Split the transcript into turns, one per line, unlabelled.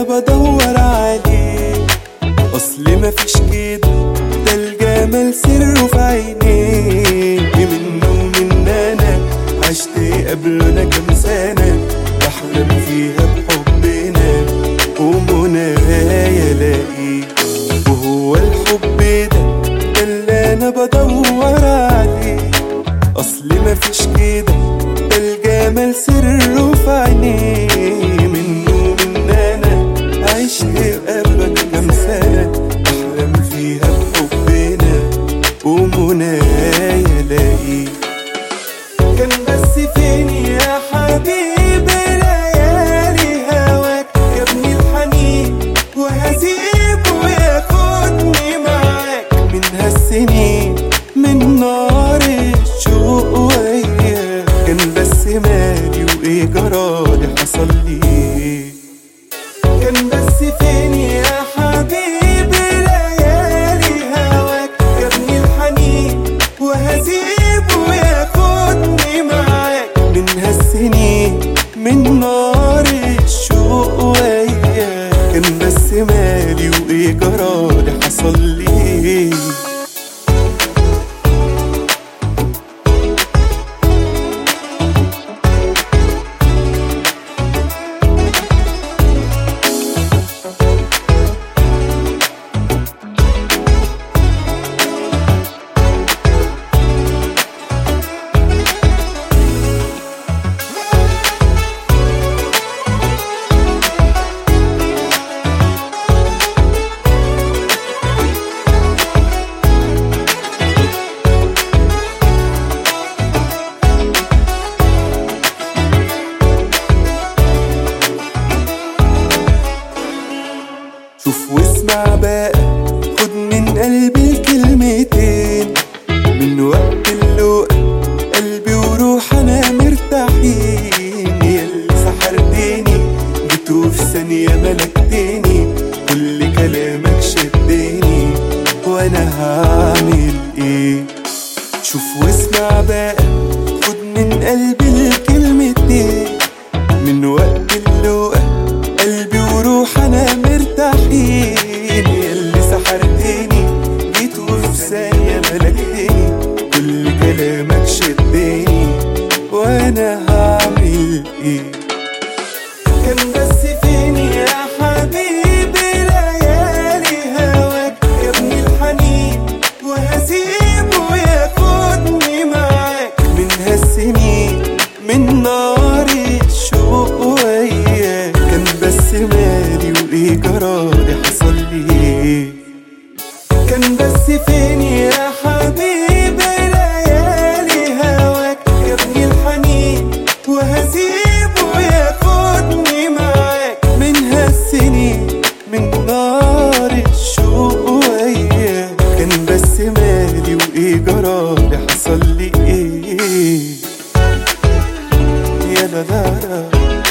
بدور عليه اصل مفيش كده ده الجمال سره في عينيه منه ومن انا عشت قبله انا كام سنه بحلم فيها بحبنا ومنايا الاقيه وهو الحب ده ده اللي انا بدور عليه اصل مفيش كده ده الجمال سره في عينيه منه ومن انا عشت قبلك كام سنه احلم فيها بحبنا ومنايا الاقيه كان بس فين يا حبيبي ليالي هواك يا ابني الحنين وهسيبه ياخدني معاك من هالسنين من نار الشوق وياك كان بس مالي وايه جرالي حصل لي كان بس فين يا حبيبي ليالي هواك يا ابني الحنين وهسيبه ياخدني معاك من هالسنين من نار الشوق وياك كان بس مالي وايه جرالي حصل لي شوف واسمع بقى خد من قلبي الكلمتين من وقت اللقا قلبي وروح انا مرتاحين يا اللي سحرتني جيت وفي ثانية ملكتني كل كلامك شدني وانا هعمل ايه شوف واسمع بقى خد من قلبي الكلمتين من وقت اللقا قلبي وروح انا مرتاحين ياللي سحرتني جيت وفي ثانية ملكتني كل كلامك شدني وانا هعمل ايه كان بس فين يا حبيبي ليالي هواك يا ابني الحنين وهسيبه ياخدني معاك من هالسنين من نار الشوق وياك كان بس مالي وايه جرالي حصل لي كان بس فين يا حبيبي ليالي هواك يا ابني الحنين وهسيبه ياخدني معاك من هالسنين من نار الشوق وياك كان بس مالي وايه جرالي حصل لي ايه يا لا لا لا